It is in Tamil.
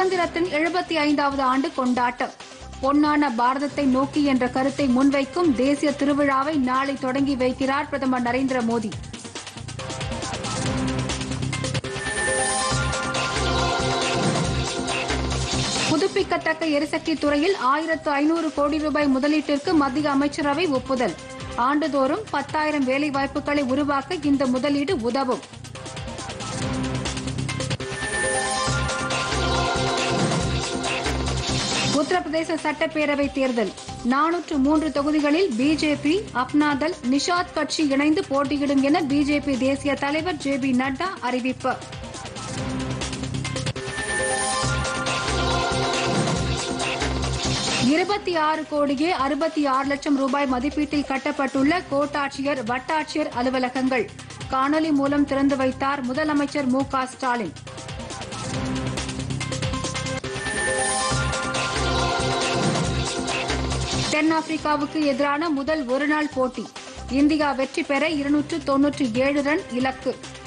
சுதந்திரத்தின் எழுபத்தி ஐந்தாவது ஆண்டு கொண்டாட்டம் பொன்னான பாரதத்தை நோக்கி என்ற கருத்தை முன்வைக்கும் தேசிய திருவிழாவை நாளை தொடங்கி வைக்கிறார் பிரதமர் நரேந்திர மோடி புதுப்பிக்கத்தக்க எரிசக்தி துறையில் ஆயிரத்து ஐநூறு கோடி ரூபாய் முதலீட்டிற்கு மத்திய அமைச்சரவை ஒப்புதல் ஆண்டுதோறும் பத்தாயிரம் வேலைவாய்ப்புகளை உருவாக்க இந்த முதலீடு உதவும் உத்தரப்பிரதேச சட்டப்பேரவை தேர்தல் நானூற்று மூன்று தொகுதிகளில் பிஜேபி அப்னாதல் நிஷாத் கட்சி இணைந்து போட்டியிடும் என பிஜேபி தேசிய தலைவர் ஜே பி நட்டா அறிவிப்பு இருபத்தி ஆறு கோடியே அறுபத்தி ஆறு லட்சம் ரூபாய் மதிப்பீட்டில் கட்டப்பட்டுள்ள கோட்டாட்சியர் வட்டாட்சியர் அலுவலகங்கள் காணொலி மூலம் திறந்து வைத்தார் முதலமைச்சர் மு க ஸ்டாலின் தென்னாப்பிரிக்காவுக்கு எதிரான முதல் ஒருநாள் போட்டி இந்தியா வெற்றி பெற இருநூற்று தொன்னூற்றி ஏழு ரன் இலக்கு